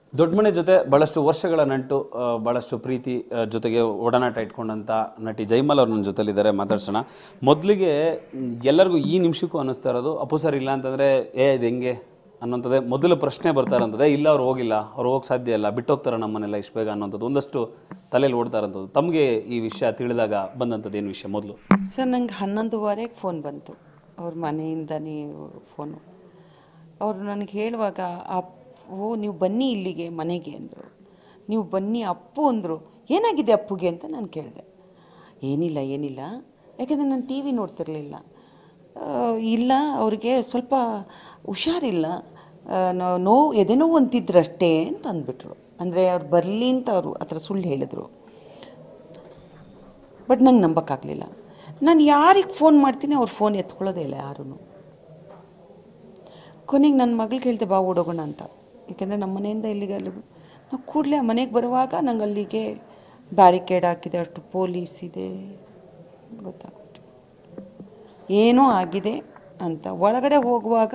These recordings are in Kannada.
ದೊಡ್ಡಮನೆ ಜೊತೆ ಬಹಳಷ್ಟು ವರ್ಷಗಳ ನಂಟು ಆ, ಬಹಳಷ್ಟು ಪ್ರೀತಿ ಆ, ಜೊತೆಗೆ ಒಡನಾಟ ಇಟ್ಕೊಂಡಂತ ನಟಿ ಜೈಮಲ್ ಅವ್ರು ನನ್ನ ಜೊತೆಲಿದ್ದಾರೆ ಮಾತಾಡ್ಸೋಣ ಮೊದಲಿಗೆ ಎಲ್ಲರಿಗೂ ಈ ನಿಮಿಷಕ್ಕೂ ಅನ್ನಿಸ್ತಾ ಇರೋದು ಅಪ್ಪು ಸರ್ ಇಲ್ಲ ಅಂತಂದ್ರೆ ಏ ಇದು ಹೆಂಗೆ ಅನ್ನೋಂಥದ್ದೇ ಮೊದಲು ಪ್ರಶ್ನೆ ಬರ್ತಾ ಇರೋಂಥದ್ದೇ ಇಲ್ಲ ಅವ್ರು ಹೋಗಿಲ್ಲ ಅವ್ರು ಹೋಗಕ್ಕೆ ಸಾಧ್ಯ ಇಲ್ಲ ಬಿಟ್ಟೋಗ್ತಾರೆ ನಮ್ಮನ್ನೆಲ್ಲ ಇಷ್ಟು ಬೇಗ ಅನ್ನೋಂಥದ್ದು ಒಂದಷ್ಟು ತಲೆಯಲ್ಲಿ ಓಡ್ತಾ ಇರೋಂಥದ್ದು ತಮಗೆ ಈ ವಿಷಯ ತಿಳಿದಾಗ ಬಂದಂಥದ್ದು ಏನು ವಿಷಯ ಮೊದಲು ಸರ್ ನಂಗೆ ಹನ್ನೊಂದುವರೆಗೆ ಫೋನ್ ಬಂತು ಅವ್ರ ಮನೆಯಿಂದನೇ ಫೋನು ಅವರು ನನಗೆ ಹೇಳುವಾಗ ಅಪ್ಪು ನೀವು ಬನ್ನಿ ಇಲ್ಲಿಗೆ ಮನೆಗೆ ಅಂದರು ನೀವು ಬನ್ನಿ ಅಪ್ಪು ಅಂದರು ಏನಾಗಿದೆ ಅಪ್ಪುಗೆ ಅಂತ ನಾನು ಕೇಳಿದೆ ಏನಿಲ್ಲ ಏನಿಲ್ಲ ಯಾಕೆಂದರೆ ನಾನು ಟಿ ವಿ ನೋಡ್ತಿರ್ಲಿಲ್ಲ ಆ, ಇಲ್ಲ ಅವ್ರಿಗೆ ಸ್ವಲ್ಪ ಹುಷಾರಿಲ್ಲ ಆ, ನೋ- ನೋವು ಎದೆನೋವು ಅಂತಿದ್ರು ಅಷ್ಟೇ ಅಂತ ಅಂದ್ಬಿಟ್ರು ಅಂದರೆ ಅವ್ರು ಬರಲಿ ಅಂತ ಅವರು ಆ ಥರ ಸುಳ್ಳು ಹೇಳಿದರು ಬಟ್ ನಂಗೆ ನಂಬಕ್ಕಾಗಲಿಲ್ಲ ನಾನು ಯಾರಿಗೆ ಫೋನ್ ಮಾಡ್ತೀನಿ ಅವ್ರು ಫೋನ್ ಎತ್ಕೊಳ್ಳೋದೇ ಇಲ್ಲ ಯಾರೂ ಕೊನೆಗೆ ನನ್ನ ಮಗಳಿಗೆ ಹೇಳ್ದೆ ಬಾ ಓಡೋಗೋಣ ಅಂತ ಯಾಕೆಂದರೆ ನಮ್ಮ ಮನೆಯಿಂದ ಇಲ್ಲಿಗೆ ಅಲ್ಲಿ ನಾವು ಕೂಡಲೇ ಮನೆಗೆ ಬರುವಾಗ ನಂಗೆ ಅಲ್ಲಿಗೆ ಬ್ಯಾರಿಕೇಡ್ ಹಾಕಿದೆ ಅಷ್ಟು ಪೊಲೀಸ್ ಇದೆ ಗೊತ್ತಾಗ್ಬಿಟ್ಟು ಏನೋ ಆಗಿದೆ ಅಂತ ಒಳಗಡೆ ಹೋಗುವಾಗ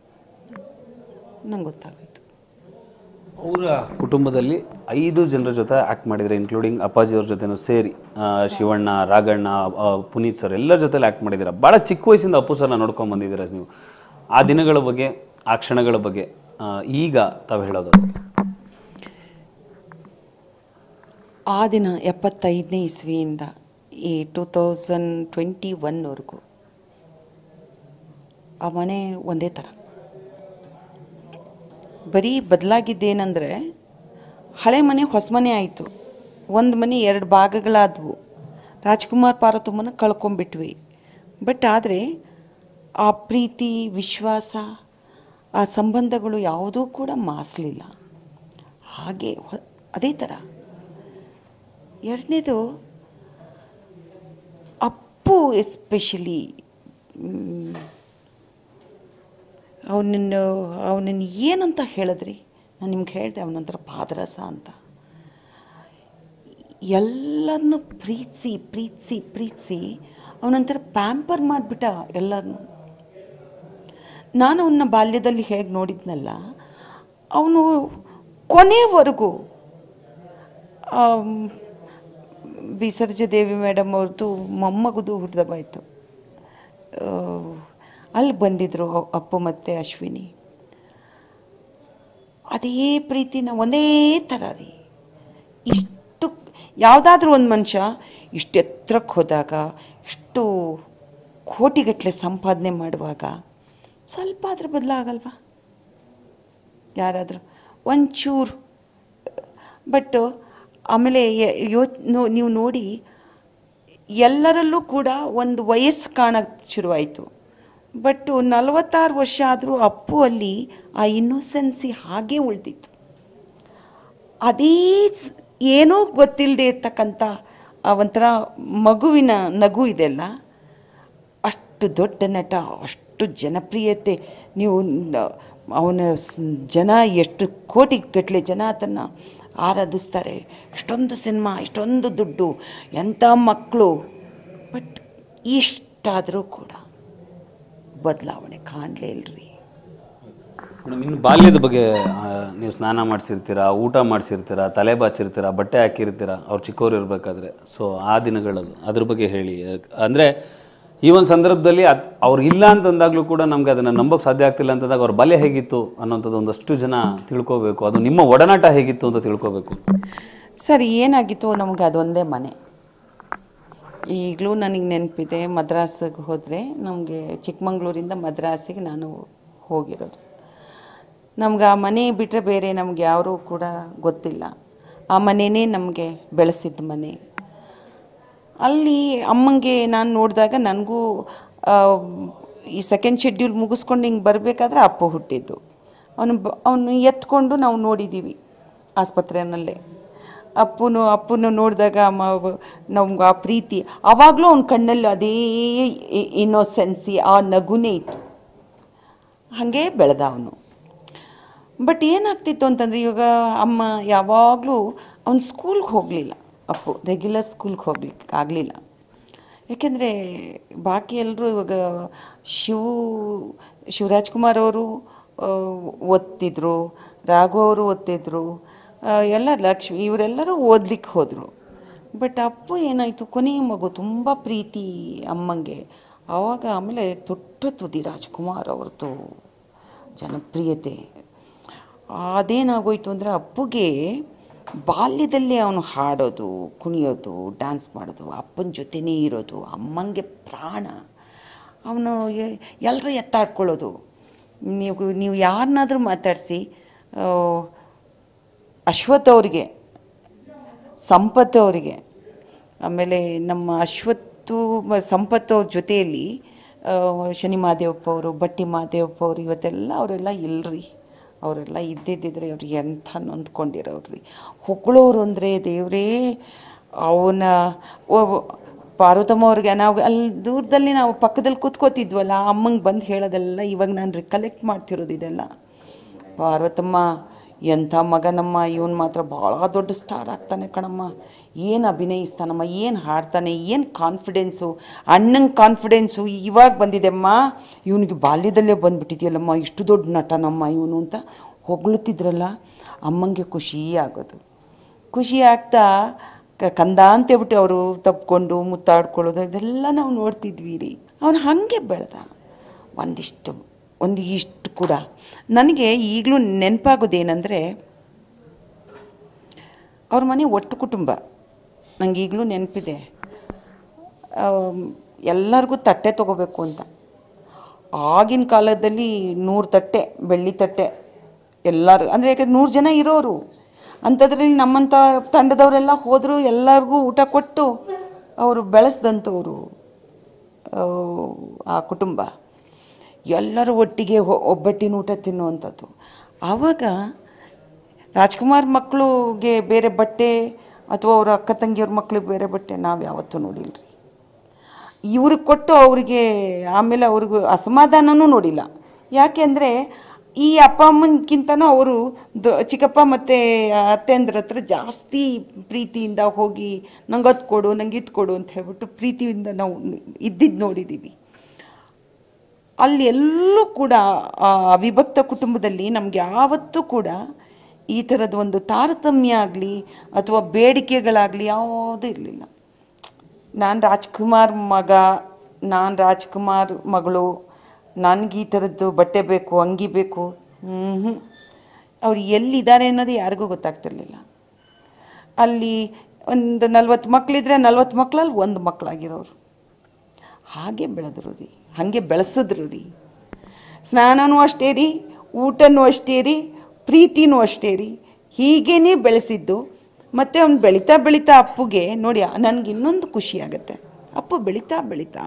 ನಂಗೆ ಗೊತ್ತಾಗೋಯ್ತು ಅವರ ಕುಟುಂಬದಲ್ಲಿ ಐದು ಜನರ ಜೊತೆ ಆಕ್ಟ್ ಮಾಡಿದ್ರೆ ಇನ್ಕ್ಲೂಡಿಂಗ್ ಅಪ್ಪಾಜಿ ಅವ್ರ ಜೊತೆನೂ ಸೇರಿ ಆ, ಶಿವಣ್ಣ ರಾಘಣ್ಣ ಆ, ಪುನೀತ್ ಸರ್ ಎಲ್ಲರ ಜೊತೆಲಿ ಆಕ್ಟ್ ಮಾಡಿದ್ದೀರಾ ಭಾಳ ಚಿಕ್ಕ ವಯಸ್ಸಿಂದ ಅಪ್ಪು ಸರ್ನ ನೋಡ್ಕೊಂಡ್ ಬಂದಿದ್ದೀರಾ ನೀವು ಆ ದಿನಗಳ ಬಗ್ಗೆ ಆ ಕ್ಷಣಗಳ ಬಗ್ಗೆ ಆ, ಈಗ ತಾವು ಹೇಳೋದು ಆ ದಿನ ಎಪ್ಪತ್ತೈದನೇ ಇಸ್ವಿಯಿಂದ ಈ ಟೂ ತೌಸಂಡ್ ಟ್ವೆಂಟಿ ಒನ್ವರೆಗೂ ಆ ಮನೆ ಒಂದೇ ಥರ ಬರೀ ಬದಲಾಗಿದ್ದೇನೆಂದರೆ ಹಳೆ ಮನೆ ಹೊಸ ಮನೆ ಆಯಿತು ಒಂದು ಮನೆ ಎರಡು ಭಾಗಗಳಾದವು ರಾಜ್ಕುಮಾರ್ ಪಾರ್ವತಮ್ಮನ ಕಳ್ಕೊಂಬಿಟ್ವಿ ಬಟ್ ಆದರೆ ಆ ಪ್ರೀತಿ ವಿಶ್ವಾಸ ಆ ಸಂಬಂಧಗಳು ಯಾವುದೂ ಕೂಡ ಮಾಸಲಿಲ್ಲ ಹಾಗೆ ಹೊ- ಅದೇ ಥರ ಎರಡನೇದು ಅಪ್ಪು ಎಸ್ಪೆಷಲಿ ಅವನನ್ನು ಅವನನ್ನು ಏನಂತ ಹೇಳಿದ್ರಿ ನಾನು ನಿಮ್ಗೆ ಹೇಳಿದೆ ಅವನೊಂಥರ ಪಾದರಸ ಅಂತ ಎಲ್ಲರನ್ನು ಪ್ರೀತಿಸಿ ಪ್ರೀತಿಸಿ ಪ್ರೀತಿಸಿ ಅವನೊಂಥರ ಪ್ಯಾಂಪರ್ ಮಾಡಿಬಿಟ್ಟ ಎಲ್ಲರನ್ನು ನಾನು ಅವನ ಬಾಲ್ಯದಲ್ಲಿ ಹೇಗೆ ನೋಡಿದ್ನಲ್ಲ ಅವನು ಕೊನೆಯವರೆಗೂ ಆಮ್, ಬಿಸರ್ಜ ದೇವಿ ಮೇಡಮ್ ಅವ್ರದ್ದು ಮೊಮ್ಮಗುದು ಹುಟ್ಟಿದಬ್ಬಾಯಿತು ಅಲ್ಲಿ ಬಂದಿದ್ರು ಅಪ್ಪು ಮತ್ತು ಅಶ್ವಿನಿ ಅದೇ ಪ್ರೀತಿನ ಒಂದೇ ಥರ ರೀ ಇಷ್ಟು ಯಾವುದಾದ್ರೂ ಒಂದು ಮನುಷ್ಯ ಇಷ್ಟು ಎತ್ತರಕ್ಕೆ ಹೋದಾಗ ಇಷ್ಟು ಕೋಟಿಗಟ್ಟಲೆ ಸಂಪಾದನೆ ಮಾಡುವಾಗ ಸ್ವಲ್ಪ ಆದರೂ ಬದಲಾಗಲ್ವಾ ಯಾರಾದರೂ ಒಂಚೂರು ಬಟ್ ಆಮೇಲೆ ಯ- ಯೋಚ್ ನೋ ನೀವು ನೋಡಿ ಎಲ್ಲರಲ್ಲೂ ಕೂಡ ಒಂದು ವಯಸ್ಸು ಕಾಣಕ್ಕೆ ಶುರುವಾಯಿತು ಬಟ್ ನಲವತ್ತಾರು ವರ್ಷ ಆದರೂ ಅಪ್ಪು ಅಲ್ಲಿ ಆ ಇನ್ನೋಸೆನ್ಸಿ ಹಾಗೇ ಉಳಿದಿತ್ತು ಅದೇ ಸ್- ಏನೂ ಗೊತ್ತಿಲ್ಲದೆ ಇರ್ತಕ್ಕಂಥ ಆ ಒಂಥರ ಮಗುವಿನ ನಗು ಇದೆಲ್ಲ ಅಷ್ಟು ದೊಡ್ಡ ನಟ ಅಷ್ಟು ಜನಪ್ರಿಯತೆ ನೀವು ನ- ಅವನ ಸ್- ಜನ ಎಷ್ಟು ಕೋಟಿ ಗಟ್ಟಲೆ ಜನ ಅದನ್ನು ಆರಾಧಿಸ್ತಾರೆ ಇಷ್ಟೊಂದು ಸಿನಿಮಾ ಇಷ್ಟೊಂದು ದುಡ್ಡು ಎಂಥ ಮಕ್ಕಳು ಬಟ್ ಇಷ್ಟಾದರೂ ಕೂಡ ಬದಲಾವಣೆ ಕಾಣಲೇ ಇಲ್ರಿ ಮೇಡಮ್ ಇನ್ನು ಬಾಲ್ಯದ ಬಗ್ಗೆ ಆ, ನೀವು ಸ್ನಾನ ಮಾಡಿಸಿರ್ತೀರಾ ಊಟ ಮಾಡಿಸಿರ್ತೀರಾ ತಲೆ ಬಾಚಿರ್ತೀರಾ ಬಟ್ಟೆ ಹಾಕಿರ್ತೀರಾ ಅವ್ರು ಚಿಕ್ಕವ್ರು ಇರಬೇಕಾದ್ರೆ ಸೊ ಆ ದಿನಗಳದು ಅದ್ರ ಬಗ್ಗೆ ಹೇಳಿ ಅಂದರೆ ಈ ಒಂದು ಸಂದರ್ಭದಲ್ಲಿ ಅದ್ ಅವ್ರು ಇಲ್ಲ ಅಂತಂದಾಗಲೂ ಕೂಡ ನಮ್ಗೆ ಅದನ್ನು ನಂಬೋಕೆ ಸಾಧ್ಯ ಆಗ್ತಿಲ್ಲ ಅಂತಂದಾಗ ಅವ್ರ ಬಾಲ್ಯ ಹೇಗಿತ್ತು ಅನ್ನೋಂಥದ್ದು ಒಂದಷ್ಟು ಜನ ತಿಳ್ಕೋಬೇಕು ಅದು ನಿಮ್ಮ ಒಡನಾಟ ಹೇಗಿತ್ತು ಅಂತ ತಿಳ್ಕೋಬೇಕು ಸರ್ ಏನಾಗಿತ್ತು ನಮಗೆ ಅದೊಂದೇ ಮನೆ ಈಗಲೂ ನನಗೆ ನೆನಪಿದೆ ಮದ್ರಾಸಿಗೆ ಹೋದರೆ ನಮಗೆ ಚಿಕ್ಕಮಂಗ್ಳೂರಿಂದ ಮದ್ರಾಸಿಗೆ ನಾನು ಹೋಗಿರೋದು ನಮ್ಗೆ ಆ ಮನೆ ಬಿಟ್ಟರೆ ಬೇರೆ ನಮ್ಗೆ ಯಾರೂ ಕೂಡ ಗೊತ್ತಿಲ್ಲ ಆ ಮನೆಯೇ ನಮಗೆ ಬೆಳೆಸಿದ ಮನೆ ಅಲ್ಲಿ ಅಮ್ಮಂಗೆ ನಾನು ನೋಡಿದಾಗ ನನಗೂ ಆ, ಈ ಸೆಕೆಂಡ್ ಶೆಡ್ಯೂಲ್ ಮುಗಿಸ್ಕೊಂಡು ಹಿಂಗೆ ಬರಬೇಕಾದ್ರೆ ಅಪ್ಪು ಹುಟ್ಟಿದ್ದು ಅವನು ಬ ಅವನು ಎತ್ಕೊಂಡು ನಾವು ನೋಡಿದ್ದೀವಿ ಆಸ್ಪತ್ರೆಯಲ್ಲೇ ಅಪ್ಪನು ಅಪ್ಪನ ನೋಡಿದಾಗ ನಮ್ಗೆ ಆ ಪ್ರೀತಿ ಆವಾಗಲೂ ಅವನ ಕಣ್ಣಲ್ಲಿ ಅದೇ ಇನ್ನೋಸೆನ್ಸಿ ಆ ನಗುನೇ ಇತ್ತು ಹಾಗೆ ಬೆಳೆದ ಅವನು ಬಟ್ ಏನಾಗ್ತಿತ್ತು ಅಂತಂದರೆ ಇವಾಗ ಅಮ್ಮ ಯಾವಾಗಲೂ ಅವ್ನು ಸ್ಕೂಲ್ಗೆ ಹೋಗಲಿಲ್ಲ ಅಪ್ಪು ರೆಗ್ಯುಲರ್ ಸ್ಕೂಲ್ಗೆ ಹೋಗ್ಲಿಕ್ಕೆ ಆಗಲಿಲ್ಲ ಯಾಕೆಂದರೆ ಬಾಕಿ ಎಲ್ಲರೂ ಇವಾಗ ಶಿವು ಶಿವರಾಜ್ ಕುಮಾರ್ ಅವರು ಆ, ಓದ್ತಿದ್ರು ರಾಘು ಅವರು ಓದ್ತಿದ್ರು ಆ, ಎಲ್ಲ ಲಕ್ಷ್ಮಿ ಇವರೆಲ್ಲರೂ ಓದ್ಲಿಕ್ಕೆ ಹೋದರು ಬಟ್ ಅಪ್ಪು ಏನಾಯಿತು ಕೊನೆಯ ಮಗು ತುಂಬ ಪ್ರೀತಿ ಅಮ್ಮಂಗೆ ಆವಾಗ ಆಮೇಲೆ ದೊಡ್ಡ ತುದಿ ರಾಜ್ಕುಮಾರ್ ಅವ್ರದ್ದು ಜನಪ್ರಿಯತೆ ಅದೇನಾಗೋಯ್ತು ಅಂದರೆ ಅಪ್ಪುಗೆ ಬಾಲ್ಯದಲ್ಲಿ ಅವನು ಹಾಡೋದು ಕುಣಿಯೋದು ಡ್ಯಾನ್ಸ್ ಮಾಡೋದು ಅಪ್ಪನ ಜೊತೆನೇ ಇರೋದು ಅಮ್ಮಂಗೆ ಪ್ರಾಣ ಅವನು ಎಲ್ಲರೂ ಎತ್ತಾಡ್ಕೊಳ್ಳೋದು ನೀವು ನೀವು ಯಾರನ್ನಾದ್ರೂ ಮಾತಾಡಿಸಿ ಅಶ್ವಥ್ ಅವ್ರಿಗೆ ಸಂಪತ್ ಅವರಿಗೆ ಆಮೇಲೆ ನಮ್ಮ ಅಶ್ವತ್ತು ಮ- ಸಂಪತ್ ಅವ್ರ ಜೊತೆಯಲ್ಲಿ ಆ, ಶನಿ ಮಹಾದೇವಪ್ಪ ಅವರು ಬಟ್ಟಿ ಮಹಾದೇವಪ್ಪ ಅವರು ಇವತ್ತೆಲ್ಲ ಅವರೆಲ್ಲ ಇಲ್ರಿ ಅವರೆಲ್ಲ ಇದ್ದಿದ್ದಿದ್ರೆ ಅವ್ರು ಎಂಥ ನೊಂದ್ಕೊಂಡಿರೋರು ರೀ ಹೊಗಳೋರು ಅಂದರೆ ದೇವರೇ ಅವನ ಪಾರ್ವತಮ್ಮ ಅವ್ರಿಗೆ ನಾವು ಅಲ್ಲಿ ದೂರದಲ್ಲಿ ನಾವು ಪಕ್ಕದಲ್ಲಿ ಕೂತ್ಕೋತಿದ್ವಲ್ಲ ಅಮ್ಮಂಗೆ ಬಂದು ಹೇಳೋದೆಲ್ಲ ಇವಾಗ ನಾನು ರಿಕಲೆಕ್ಟ್ ಮಾಡ್ತಿರೋದು ಇದೆಲ್ಲ ಪಾರ್ವತಮ್ಮ ಎಂಥ ಮಗನಮ್ಮ ಇವನು ಮಾತ್ರ ಭಾಳ ದೊಡ್ಡ ಸ್ಟಾರ್ ಆಗ್ತಾನೆ ಕಣಮ್ಮ ಏನು ಅಭಿನಯಿಸ್ತಾನಮ್ಮ ಏನು ಹಾಡ್ತಾನೆ ಏನು ಕಾನ್ಫಿಡೆನ್ಸು ಅಣ್ಣಂಗೆ ಕಾನ್ಫಿಡೆನ್ಸು ಇವಾಗ ಬಂದಿದೆಮ್ಮ ಇವನಿಗೆ ಬಾಲ್ಯದಲ್ಲೇ ಬಂದ್ಬಿಟ್ಟಿದೆಯಲ್ಲಮ್ಮ ಇಷ್ಟು ದೊಡ್ಡ ನಟನಮ್ಮ ಇವನು ಅಂತ ಹೊಗಳುತ್ತಿದ್ರಲ್ಲ ಅಮ್ಮಂಗೆ ಖುಷಿ ಆಗೋದು ಖುಷಿ ಆಗ್ತಾ ಕ- ಕಂದ ಅಂತೇಳ್ಬಿಟ್ಟು ಅವರು ತಪ್ಕೊಂಡು ಮುತ್ತಾಡ್ಕೊಳ್ಳೋದು ಇದೆಲ್ಲ ನಾವು ನೋಡ್ತಿದ್ವಿ ರೀ ಅವನು ಹಾಗೆ ಬೆಳೆದ ಒಂದಿಷ್ಟು ಒಂದು ಇಷ್ಟು ಕೂಡ ನನಗೆ ಈಗಲೂ ನೆನಪಾಗೋದೇನೆಂದರೆ ಅವ್ರ ಮನೆ ಒಟ್ಟು ಕುಟುಂಬ ನನಗೆ ಈಗಲೂ ನೆನಪಿದೆ ಎಲ್ಲರಿಗೂ ತಟ್ಟೆ ತೊಗೋಬೇಕು ಅಂತ ಆಗಿನ ಕಾಲದಲ್ಲಿ ನೂರು ತಟ್ಟೆ ಬೆಳ್ಳಿ ತಟ್ಟೆ ಎಲ್ಲರೂ ಅಂದರೆ ಯಾಕಂದ್ರೆ ನೂರು ಜನ ಇರೋರು ಅಂಥದ್ರಲ್ಲಿ ನಮ್ಮಂಥ ತಂಡದವರೆಲ್ಲ ಹೋದರು ಎಲ್ಲರಿಗೂ ಊಟ ಕೊಟ್ಟು ಅವರು ಬೆಳೆಸ್ದಂಥವ್ರು ಆ, ಆ ಕುಟುಂಬ ಎಲ್ಲರೂ ಒಟ್ಟಿಗೆ ಹೊ- ಒಬ್ಬಟ್ಟಿನ ಊಟ ತಿನ್ನುವಂಥದ್ದು ಆವಾಗ ರಾಜ್ಕುಮಾರ್ ಮಕ್ಕಳಿಗೆ ಬೇರೆ ಬಟ್ಟೆ ಅಥವಾ ಅವ್ರ ಅಕ್ಕ ತಂಗಿಯವ್ರ ಮಕ್ಳಿಗೆ ಬೇರೆ ಬಟ್ಟೆ ನಾವು ಯಾವತ್ತೂ ನೋಡಿಲ್ರಿ ಇವ್ರಿಗೆ ಕೊಟ್ಟು ಅವರಿಗೆ ಆಮೇಲೆ ಅವ್ರಿಗೂ ಅಸಮಾಧಾನನೂ ನೋಡಿಲ್ಲ ಯಾಕೆಂದರೆ ಈ ಅಪ್ಪ ಅಮ್ಮನಕ್ಕಿಂತನೂ ಅವರು ದ ಚಿಕ್ಕಪ್ಪ ಮತ್ತು ಅತ್ತೆಂದ್ರ ಹತ್ರ ಜಾಸ್ತಿ ಪ್ರೀತಿಯಿಂದ ಹೋಗಿ ನಂಗೆ ಅದು ಕೊಡು ನಂಗೆ ಇದು ಕೊಡು ಅಂತ ಹೇಳ್ಬಿಟ್ಟು ಪ್ರೀತಿಯಿಂದ ನಾವು ಇದ್ದಿದ್ದು ನೋಡಿದ್ದೀವಿ ಅಲ್ಲಿ ಎಲ್ಲೂ ಕೂಡ ಆ ಅವಿಭಕ್ತ ಕುಟುಂಬದಲ್ಲಿ ನಮ್ಗೆ ಯಾವತ್ತೂ ಕೂಡ ಈ ಥರದ ಒಂದು ತಾರತಮ್ಯ ಆಗಲಿ ಅಥವಾ ಬೇಡಿಕೆಗಳಾಗಲಿ ಯಾವುದೂ ಇರಲಿಲ್ಲ ನಾನು ರಾಜ್ಕುಮಾರ್ ಮಗ ನಾನು ರಾಜ್ಕುಮಾರ್ ಮಗಳು ನನಗೆ ಈ ಥರದ್ದು ಬಟ್ಟೆ ಬೇಕು ಅಂಗಿ ಬೇಕು ಹ್ಞೂ ಅವ್ರು ಎಲ್ಲಿದ್ದಾರೆ ಅನ್ನೋದು ಯಾರಿಗೂ ಗೊತ್ತಾಗ್ತಿರ್ಲಿಲ್ಲ ಅಲ್ಲಿ ಒಂದು ನಲ್ವತ್ತು ಮಕ್ಕಳಿದ್ರೆ ನಲ್ವತ್ತು ಮಕ್ಕಳಲ್ಲಿ ಒಂದು ಮಕ್ಕಳಾಗಿರೋರು ಹಾಗೆ ಬೆಳೆದ್ರು ರೀ ಹಾಗೆ ಬೆಳೆಸಿದ್ರು ರೀ ಸ್ನಾನನೂ ಅಷ್ಟೇ ರೀ ಊಟನೂ ಅಷ್ಟೇ ರೀ ಪ್ರೀತಿನೂ ಅಷ್ಟೇ ರೀ ಹೀಗೇನೆ ಬೆಳೆಸಿದ್ದು ಮತ್ತು ಅವ್ನು ಬೆಳೀತಾ ಬೆಳೀತಾ ಅಪ್ಪುಗೆ ನೋಡಿ ನನಗೆ ಇನ್ನೊಂದು ಖುಷಿ ಆಗುತ್ತೆ ಅಪ್ಪು ಬೆಳೀತಾ ಬೆಳೀತಾ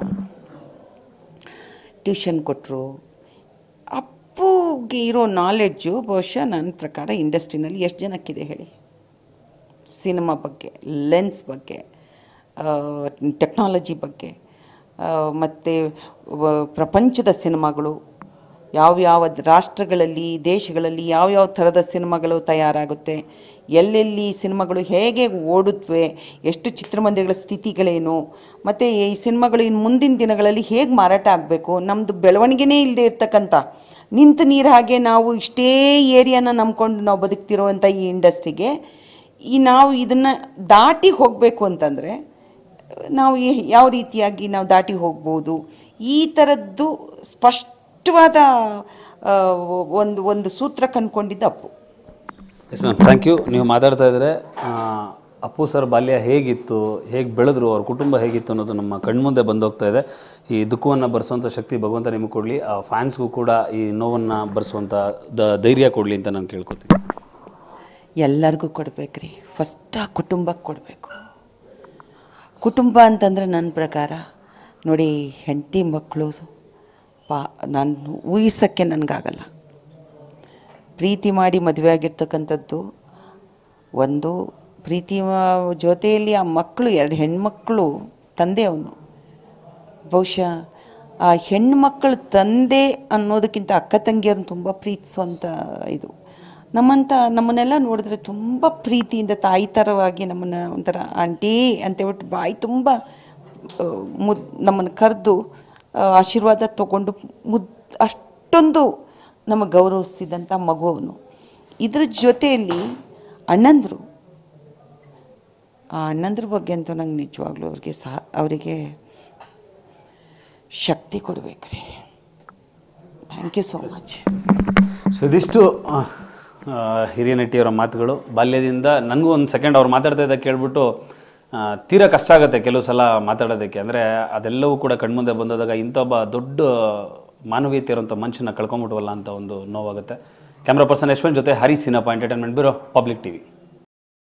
ಟ್ಯೂಷನ್ ಕೊಟ್ಟರು ಅಪ್ಪುಗೆ ಇರೋ ನಾಲೆಡ್ಜು ಬಹುಶಃ ನನ್ನ ಪ್ರಕಾರ ಇಂಡಸ್ಟ್ರಿನಲ್ಲಿ ಎಷ್ಟು ಜನಕ್ಕಿದೆ ಹೇಳಿ ಸಿನಿಮಾ ಬಗ್ಗೆ ಲೆನ್ಸ್ ಬಗ್ಗೆ ಟೆಕ್ನಾಲಜಿ ಬಗ್ಗೆ ಮತ್ತು ಪ್ರಪಂಚದ ಸಿನಿಮಾಗಳು ಯಾವ್ಯಾವ ರಾಷ್ಟ್ರಗಳಲ್ಲಿ ದೇಶಗಳಲ್ಲಿ ಯಾವ್ಯಾವ ಥರದ ಸಿನಿಮಾಗಳು ತಯಾರಾಗುತ್ತೆ ಎಲ್ಲೆಲ್ಲಿ ಸಿನಿಮಾಗಳು ಹೇಗೆ ಓಡುತ್ತವೆ ಎಷ್ಟು ಚಿತ್ರಮಂದಿರಗಳ ಸ್ಥಿತಿಗಳೇನು ಮತ್ತು ಈ ಸಿನಿಮಾಗಳು ಇನ್ನು ಮುಂದಿನ ದಿನಗಳಲ್ಲಿ ಹೇಗೆ ಮಾರಾಟ ಆಗಬೇಕು ನಮ್ಮದು ಬೆಳವಣಿಗೆನೇ ಇಲ್ಲದೆ ಇರ್ತಕ್ಕಂಥ ನಿಂತ ನೀರು ಹಾಗೆ ನಾವು ಇಷ್ಟೇ ಏರಿಯಾನ ನಂಬ್ಕೊಂಡು ನಾವು ಬದುಕ್ತಿರೋವಂಥ ಈ ಇಂಡಸ್ಟ್ರಿಗೆ ಈ ನಾವು ಇದನ್ನು ದಾಟಿ ಹೋಗಬೇಕು ಅಂತಂದರೆ ನಾವು ಈ- ಯಾವ ರೀತಿಯಾಗಿ ನಾವು ದಾಟಿ ಹೋಗ್ಬೋದು ಈ ಥರದ್ದು ಸ್ಪಷ್ಟವಾದ ಆ, ಒಂದು ಒಂದು ಸೂತ್ರ ಕಂಡುಕೊಂಡಿದ್ದ Appu yes ma'am thank you ನೀವು ಮಾತಾಡ್ತಾ ಇದ್ರೆ ಆ, ಅಪ್ಪು ಸರ್ ಬಾಲ್ಯ ಹೇಗಿತ್ತು ಹೇಗೆ ಬೆಳೆದ್ರು ಅವ್ರ ಕುಟುಂಬ ಹೇಗಿತ್ತು ಅನ್ನೋದು ನಮ್ಮ ಕಣ್ಮುಂದೆ ಬಂದೋಗ್ತಾ ಇದೆ ಈ ದುಃಖವನ್ನು ಭರಿಸುವಂಥ ಶಕ್ತಿ ಭಗವಂತ ನಿಮಗೆ ಕೊಡಲಿ ಆ ಫ್ಯಾನ್ಸ್ಗೂ ಕೂಡ ಈ ನೋವನ್ನು ಭರಿಸುವಂಥ ದ ಧೈರ್ಯ ಕೊಡಲಿ ಅಂತ ನಾನು ಕೇಳ್ಕೊತೀನಿ ಎಲ್ಲರಿಗೂ ಕೊಡಬೇಕ್ರಿ ಫಸ್ಟ್ ಆ ಕುಟುಂಬಕ್ಕೆ ಕೊಡಬೇಕು ಕುಟುಂಬ ಅಂತಂದರೆ ನನ್ನ ಪ್ರಕಾರ ನೋಡಿ ಹೆಂಡತಿ ಮಕ್ಕಳು ಪಾ ನಾನು ಊಹಿಸೋಕ್ಕೆ ನನಗಾಗಲ್ಲ ಪ್ರೀತಿ ಮಾಡಿ ಮದುವೆ ಆಗಿರ್ತಕ್ಕಂಥದ್ದು ಒಂದು ಪ್ರೀತಿ ಮಾ- ಜೊತೆಯಲ್ಲಿ ಆ ಮಕ್ಕಳು ಎರಡು ಹೆಣ್ಮಕ್ಳು ತಂದೆ ಅವನು ಬಹುಶಃ ಆ ಹೆಣ್ಮಕ್ಕಳು ತಂದೆ ಅನ್ನೋದಕ್ಕಿಂತ ಅಕ್ಕ ತಂಗಿಯರನ್ನು ತುಂಬ ಪ್ರೀತಿಸುವಂಥ ಇದು ನಮ್ಮಂಥ ನಮ್ಮನ್ನೆಲ್ಲ ನೋಡಿದ್ರೆ ತುಂಬ ಪ್ರೀತಿಯಿಂದ ತಾಯಿ ಥರವಾಗಿ ನಮ್ಮನ್ನು ಒಂಥರ ಆಂಟಿ ಅಂತೇಳ್ಬಿಟ್ಟು ಬಾಯಿ ತುಂಬ ಆ, ಮುದ್ ನಮ್ಮನ್ನು ಕರೆದು ಆಶೀರ್ವಾದ ತಗೊಂಡು ಮುದ್ ಅಷ್ಟೊಂದು ನಮಗೆ ಗೌರವಿಸಿದಂಥ ಮಗು ಅವನು ಇದ್ರ ಜೊತೆಯಲ್ಲಿ ಅಣ್ಣಂದರು ಆ ಅಣ್ಣಂದ್ರ ಬಗ್ಗೆ ಅಂತೂ ನಂಗೆ ನಿಜವಾಗ್ಲೂ ಅವ್ರಿಗೆ ಸಹ ಅವರಿಗೆ ಶಕ್ತಿ ಕೊಡ್ಬೇಕ್ರಿ thank you so much so ಇದಿಷ್ಟು ಆ, ಆ, ಹಿರಿಯ ನಟಿಯವರ ಮಾತುಗಳು ಬಾಲ್ಯದಿಂದ ನನಗೂ ಒಂದು ಸೆಕೆಂಡ್ ಅವ್ರು ಮಾತಾಡ್ತಾ ಇದ್ದಾಗ ಕೇಳ್ಬಿಟ್ಟು ಆ, ತೀರಾ ಕಷ್ಟ ಆಗುತ್ತೆ ಕೆಲವು ಸಲ ಮಾತಾಡೋದಕ್ಕೆ ಅಂದರೆ ಅದೆಲ್ಲವೂ ಕೂಡ ಕಣ್ಮುಂದೆ ಬಂದಾಗ ಇಂಥ ಒಬ್ಬ ದೊಡ್ಡ ಮಾನವೀಯತೆ ಇರೋಂಥ ಮನುಷ್ಯನ ಕಳ್ಕೊಂಬಿಟ್ವಲ್ಲ ಅಂತ ಒಂದು ನೋವಾಗುತ್ತೆ ಕ್ಯಾಮ್ರಾ ಪರ್ಸನ್ ಯಶ್ವಂತ್ ಜೊತೆ Hari Sinappa entertainment bureau public TV